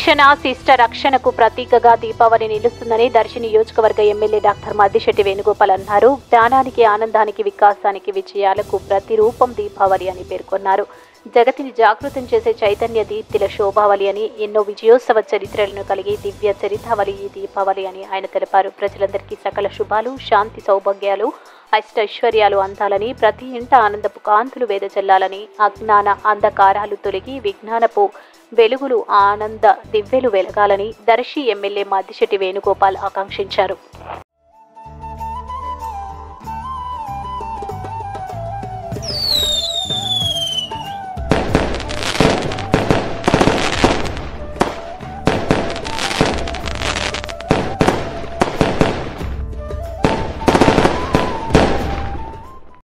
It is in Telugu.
శిక్షణ శిష్ట రక్షణకు ప్రతీకగా దీపావళి నిలుస్తుందని దర్శి నియోజకవర్గ ఎమ్మెల్యే డాక్టర్ మద్దిశెట్టి వేణుగోపాల్ అన్నారు జ్ఞానానికి ఆనందానికి వికాసానికి విజయాలకు ప్రతిరూపం దీపావళి అని పేర్కొన్నారు జగతిని జాగృతం చేసే చైతన్య దీప్తిల శోభావళి అని ఎన్నో విజయోత్సవ చరిత్రలను కలిగి దివ్య చరితావళి ఈ దీపావళి అని ఆయన తెలిపారు ప్రజలందరికీ సకల శుభాలు శాంతి సౌభాగ్యాలు అష్టైశ్వర్యాలు అందాలని ప్రతి ఇంట ఆనందపు కాంతులు వేదచల్లాలని అజ్ఞాన అంధకారాలు తొలగి విజ్ఞానపు వెలుగులు ఆనంద దివ్యలు వెలగాలని దర్శి ఎమ్మెల్యే మద్దిశెట్టి వేణుగోపాల్ ఆకాంక్షించారు